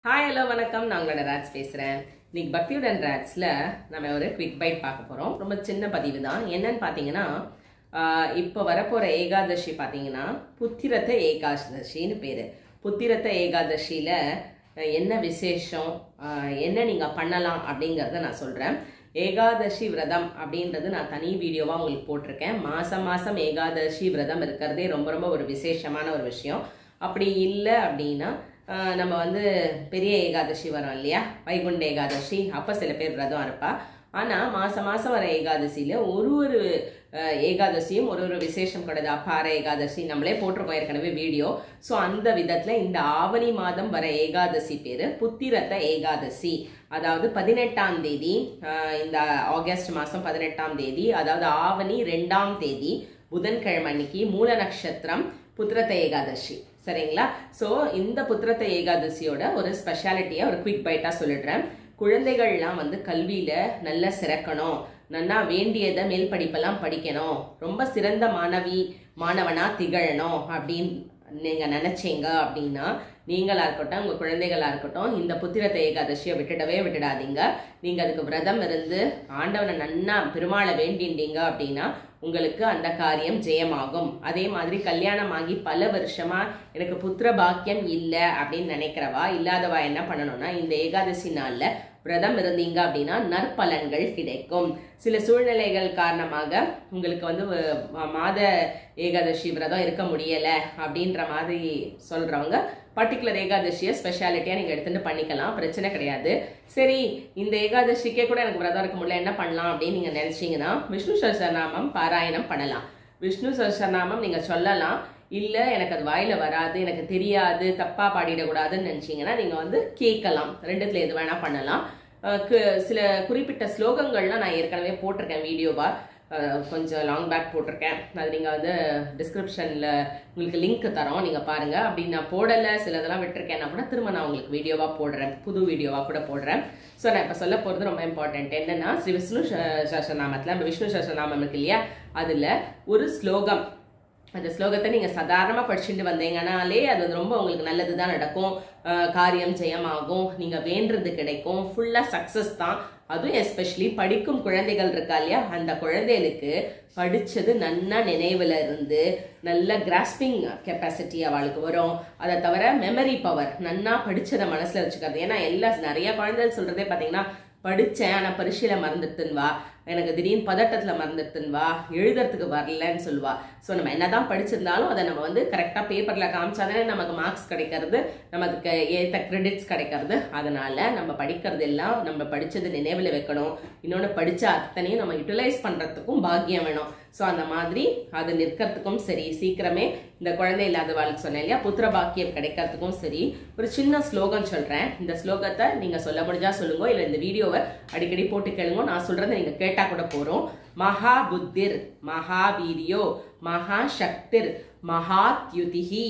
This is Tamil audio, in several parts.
ஹாய் ஹலோ வணக்கம் நான் உங்களோட ராட்ஸ் பேசுகிறேன் இன்னைக்கு பக்தியுடன் ராட்ஸில் நம்ம ஒரு குவிக் பைட் பார்க்க போகிறோம் ரொம்ப சின்ன பதிவு தான் என்னன்னு பார்த்தீங்கன்னா ஆஹ் இப்போ வரப்போகிற ஏகாதசி பார்த்தீங்கன்னா புத்திரத்த ஏகாதசின்னு பேர் புத்திரத்த ஏகாதசியில் என்ன விசேஷம் ஆஹ் என்ன நீங்கள் பண்ணலாம் அப்படிங்கிறத நான் சொல்கிறேன் ஏகாதசி விரதம் அப்படின்றது நான் தனி வீடியோவாக உங்களுக்கு போட்டிருக்கேன் மாதம் மாதம் ஏகாதசி விரதம் இருக்கிறதே ரொம்ப ரொம்ப ஒரு விசேஷமான ஒரு விஷயம் அப்படி இல்லை அப்படின்னா ஆஹ் நம்ம வந்து பெரிய ஏகாதசி வரும் இல்லையா வைகுண்ட ஏகாதசி அப்போ சில பேர் விரதம் இருப்பா ஆனால் மாதம் மாதம் வர ஏகாதசியில் ஒரு ஒரு ஆஹ் ஏகாதசியும் ஒரு ஒரு விசேஷம் கிடையாது அப்பார ஏகாதசி நம்மளே போட்டிருக்கோம் ஏற்கனவே வீடியோ ஸோ அந்த விதத்தில் இந்த ஆவணி மாதம் வர ஏகாதசி பேர் புத்திரத்த ஏகாதசி அதாவது பதினெட்டாம் தேதி ஆஹ் இந்த ஆகஸ்ட் மாதம் பதினெட்டாம் தேதி அதாவது ஆவணி ரெண்டாம் தேதி புதன்கிழமை அன்னைக்கு மூல நட்சத்திரம் புத்திரத்த ஏகாதசி சரிங்களா ஸோ இந்த புத்திரத்த ஏகாதசியோட ஒரு ஸ்பெஷாலிட்டியை ஒரு குவிக் பைட்டாக சொல்லிடுறேன் குழந்தைகள்லாம் வந்து கல்வியில் நல்லா சிறக்கணும் நன்னா வேண்டியதை மேல் படிப்பெல்லாம் படிக்கணும் ரொம்ப சிறந்த மாணவி மாணவனா திகழணும் அப்படின்னு நீங்கள் நினச்சிங்க அப்படின்னா நீங்களாக இருக்கட்டும் உங்கள் குழந்தைகளாக இருக்கட்டும் இந்த புத்திரத்த ஏகாதசியை விட்டுடவே விட்டுடாதீங்க நீங்கள் அதுக்கு விரதம் இருந்து ஆண்டவனை நன்னா பெருமாளை வேண்டிண்டீங்க அப்படின்னா உங்களுக்கு அந்த காரியம் ஜெயமாகும் அதே மாதிரி கல்யாணம் ஆகி பல வருஷமா எனக்கு புத்திர பாக்கியம் இல்லை அப்படின்னு நினைக்கிறவா இல்லாதவா என்ன பண்ணணும்னா இந்த ஏகாதசி நாள்ல விரதம் இருந்தீங்க அப்படின்னா நற்பலன்கள் கிடைக்கும் சில சூழ்நிலைகள் காரணமாக உங்களுக்கு வந்து அஹ், மாத ஏகாதசி விரதம் இருக்க முடியல அப்படின்ற மாதிரி சொல்றவங்க பர்டிகுலர் ஏகாதசியை ஸ்பெஷாலிட்டியாக நீங்கள் எடுத்துட்டு பண்ணிக்கலாம் பிரச்சனை கிடையாது சரி இந்த ஏகாதசிக்கே கூட எனக்கு விரதம் இருக்க முடியல என்ன பண்ணலாம் அப்படின்னு நீங்கள் நினச்சிங்கன்னா விஷ்ணு சஹஸ்ரநாமம் பாராயணம் பண்ணலாம் விஷ்ணு சஹஸ்ரநாமம் நீங்கள் சொல்லலாம் இல்லை எனக்கு அது வாயில் வராது எனக்கு தெரியாது தப்பாக பாடிடக்கூடாதுன்னு நினச்சிங்கன்னா நீங்கள் வந்து கேட்கலாம் ரெண்டுத்துல எது வேணால் பண்ணலாம் அஹ் கு- சில குறிப்பிட்ட ஸ்லோகங்கள்லாம் நான் ஏற்கனவே போட்டிருக்கேன் வீடியோவாக கொஞ்சம் லாங் பேக் போட்டிருக்கேன் அது நீங்கள் வந்து டிஸ்கிரிப்ஷனில் உங்களுக்கு லிங்க் தரோம் நீங்கள் பாருங்கள் அப்படி நான் போடலை சிலதெல்லாம் விட்டுருக்கேன்னா கூட திரும்ப நான் உங்களுக்கு வீடியோவாக போடுறேன் புது வீடியோவாக கூட போடுறேன் ஸோ நான் இப்போ சொல்ல போகிறது ரொம்ப இம்பார்ட்டன்ட் என்னன்னா ஸ்ரீ விஷ்ணு ச- சஹஸ்ரநாமத்தில் நம்ம விஷ்ணு சஹஸ்ரநாமம் இருக்கு இல்லையா அதில் ஒரு ஸ்லோகம் அந்த ஸ்லோகத்தை நீங்கள் சாதாரணமாக படிச்சுட்டு வந்தீங்கனாலே அது வந்து ரொம்ப உங்களுக்கு நல்லது தான் நடக்கும் அஹ் காரியம் ஜெயமாகும் நீங்கள் வேண்டுறது கிடைக்கும் ஃபுல்லாக சக்ஸஸ் தான் அதுவும் எஸ்பெஷலி படிக்கும் குழந்தைகள் இருக்கா இல்லையா அந்த குழந்தைகளுக்கு படிச்சது நன்னா நினைவில் இருந்து நல்ல கிராஸ்பிங் கெப்பாசிட்டி அவளுக்கு வரும் அதை தவிர மெமரி பவர் நன்னா படிச்சதை மனசில் வச்சுக்கிறது ஏன்னா எல்லா நிறைய குழந்தைகள் சொல்கிறதே பார்த்தீங்கன்னா படித்தேன் ஆனால் பரீட்சையில் மறந்துட்டுன்னு வா எனக்கு திடீர்னு பதட்டத்தில் மறந்துட்டுன்னு வா எழுதுறதுக்கு வரலன்னு சொல்லுவா ஸோ நம்ம என்னதான் படிச்சிருந்தாலும் அதை நம்ம வந்து கரெக்டாக பேப்பரில் காமிச்சாதானே நமக்கு மார்க்ஸ் கிடைக்கிறது நமக்கு ஏற்ற கிரெடிட்ஸ் கிடைக்கிறது அதனால நம்ம படிக்கிறது எல்லாம் நம்ம படிச்சது நினைவில் வைக்கணும் இன்னொன்று படித்த அத்தனையும் நம்ம யூட்டிலைஸ் பண்ணுறதுக்கும் பாக்கியம் வேணும் ஸோ அந்த மாதிரி அது நிற்கிறதுக்கும் சரி சீக்கிரமே இந்த குழந்தை இல்லாதவாளுக்கு சொன்னேன் இல்லையா புத்திர பாக்கியம் கிடைக்கிறதுக்கும் சரி ஒரு சின்ன ஸ்லோகம் சொல்கிறேன் இந்த ஸ்லோகத்தை நீங்கள் சொல்ல முடிஞ்சா சொல்லுங்க இல்லை இந்த வீடியோவை அடிக்கடி போட்டு கேளுங்க நான் சொல்கிறத நீங்கள் கேட்டால் கூட போகிறோம் மகா புத்திர் மகாவீரியோ மகா சக்திர் மகாத்யுதிஹி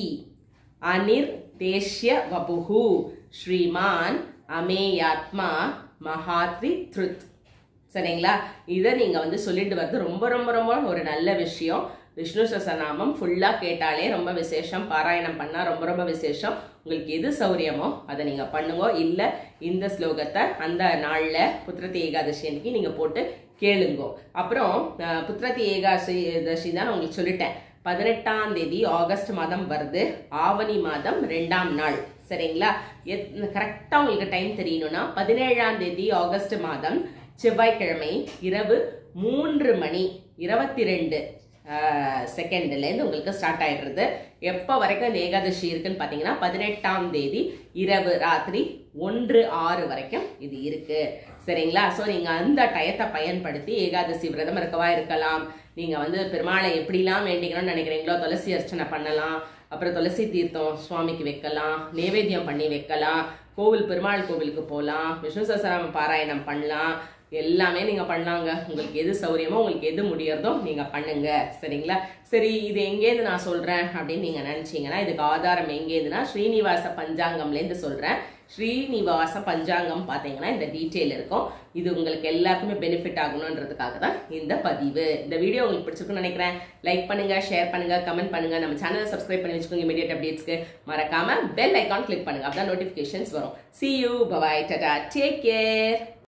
அனிர் தேஷ்ய வபுஹு ஸ்ரீமான் அமேயாத்மா மகாத்ரி த்ருத் சரிங்களா இதை நீங்கள் வந்து சொல்லிட்டு வர்றது ரொம்ப ரொம்ப ரொம்ப ஒரு நல்ல விஷயம் விஷ்ணு சசநாமம் ஃபுல்லாக கேட்டாலே ரொம்ப விசேஷம் பாராயணம் பண்ணால் ரொம்ப ரொம்ப விசேஷம் உங்களுக்கு எது சௌரியமோ அதை நீங்கள் பண்ணுங்க இல்லை இந்த ஸ்லோகத்தை அந்த நாளில் புத்திரத்தி ஏகாதசி அன்னைக்கு நீங்கள் போட்டு கேளுங்கோ அப்புறம் அஹ், புத்திரத்தி ஏகாதசி தசி தான் நான் உங்களுக்கு சொல்லிட்டேன் பதினெட்டாம் தேதி ஆகஸ்ட் மாதம் வருது ஆவணி மாதம் ரெண்டாம் நாள் சரிங்களா கரெக்டாக உங்களுக்கு டைம் தெரியணும்னா பதினேழாம் தேதி ஆகஸ்ட் மாதம் செவ்வாய்க்கிழமை இரவு மூன்று மணி இருபத்தி ரெண்டு செகண்ட்லேருந்து உங்களுக்கு ஸ்டார்ட் ஆயிடுறது எப்போ வரைக்கும் இந்த ஏகாதசி இருக்குன்னு பார்த்தீங்கன்னா பதினெட்டாம் தேதி இரவு ராத்திரி ஒன்று ஆறு வரைக்கும் இது இருக்கு சரிங்களா ஸோ நீங்கள் அந்த டயத்தை பயன்படுத்தி ஏகாதசி விரதம் இருக்கவா இருக்கலாம் நீங்கள் வந்து பெருமாளை எப்படிலாம் வேண்டிக்கணும்னு நினைக்கிறீங்களோ துளசி அர்ச்சனை பண்ணலாம் அப்புறம் துளசி தீர்த்தம் சுவாமிக்கு வைக்கலாம் நைவேத்தியம் பண்ணி வைக்கலாம் கோவில் பெருமாள் கோவிலுக்கு போகலாம் விஷ்ணு சஹஸ்ரநாம பாராயணம் பண்ணலாம் எல்லாமே நீங்கள் பண்ணலாங்க உங்களுக்கு எது சௌரியமோ உங்களுக்கு எது முடியறதோ நீங்கள் பண்ணுங்க சரிங்களா சரி இது எங்கேருந்து நான் சொல்கிறேன் அப்படின்னு நீங்கள் நினச்சிங்கன்னா இதுக்கு ஆதாரம் எங்கேருந்துன்னா ஸ்ரீனிவாச பஞ்சாங்கம்லேருந்து சொல்கிறேன் ஸ்ரீனிவாச பஞ்சாங்கம் பார்த்தீங்கன்னா இந்த டீட்டெயில் இருக்கும் இது உங்களுக்கு எல்லாருக்குமே பெனிஃபிட் ஆகணுன்றதுக்காக தான் இந்த பதிவு இந்த வீடியோ உங்களுக்கு பிடிச்சிருக்குன்னு நினைக்கிறேன் லைக் பண்ணுங்க ஷேர் பண்ணுங்க கமெண்ட் பண்ணுங்க நம்ம சேனலை சப்ஸ்கிரைப் பண்ணி வச்சுக்கோங்க இமீடியட் அப்டேட்ஸ்க்கு மறக்காம பெல் ஐக்கான் கிளிக் பண்ணுங்க அப்பதான் நோட்டிஃபிகேஷன்ஸ் வரும் see you bye bye tata take care